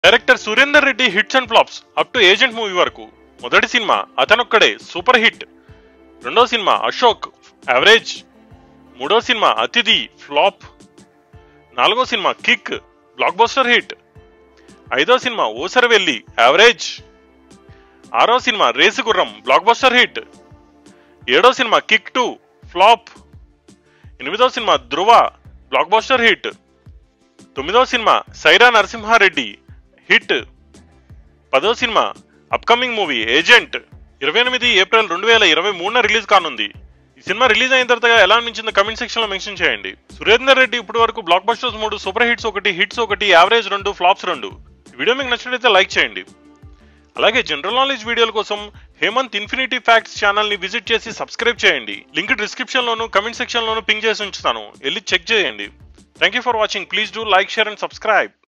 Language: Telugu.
director Surender Reddy hits and flops up to Agent movie వరకు మొదటి సినిమా అతనొక్కడే సూపర్ హిట్ రెండో సినిమా అశోక్ యావరేజ్ మూడో సినిమా అతిథి ఫ్లాప్ నాలుగో సినిమా కిక్ బ్లాక్ బస్టర్ హిట్ ఐదో సినిమా ఓసరవెల్లి యావరేజ్ ఆరో సినిమా Race Gurram blockbuster hit ఏడో సినిమా కిక్ టూ ఫ్లాప్ ఎనిమిదో సినిమా ధృవ బ్లాక్ బస్టర్ హిట్ తొమ్మిదో సినిమా సైరా నరసింహారెడ్డి హిట్ పదో సినిమా అప్కమింగ్ మూవీ ఏజెంట్ ఇరవై ఎనిమిది ఏప్రిల్ రెండు వేల ఇరవై మూడున రిలీజ్ కానుంది ఈ సినిమా రిలీజ్ అయిన తర్వాత ఎలా అనిపించిందో కమెంట్ సెక్షన్ లో మెన్షన్ చేయండి సురేందర్ రెడ్డి ఇప్పటి వరకు బ్లాక్ బస్టర్స్ మూడు సూపర్ హిట్స్ ఒకటి హిట్స్ ఒకటి యావరేజ్ రెండు ఫ్లాప్స్ రెండు ఈ వీడియో మీకు నచ్చినట్లయితే లైక్ చేయండి అలాగే జనరల్ నాలెడ్జ్ వీడియోల కోసం హేమంత్ ఇన్ఫినిటీ ఫ్యాక్ట్స్ ఛానల్ ని విజిట్ చేసి సబ్స్క్రైబ్ చేయండి లింక్ డిస్క్రిప్షన్ లోను కమెంట్ సెక్షన్ లోను పింగ్ చేసి ఉంచుతాను వెళ్ళి చెక్ చేయండి thank you for watching please do like share and subscribe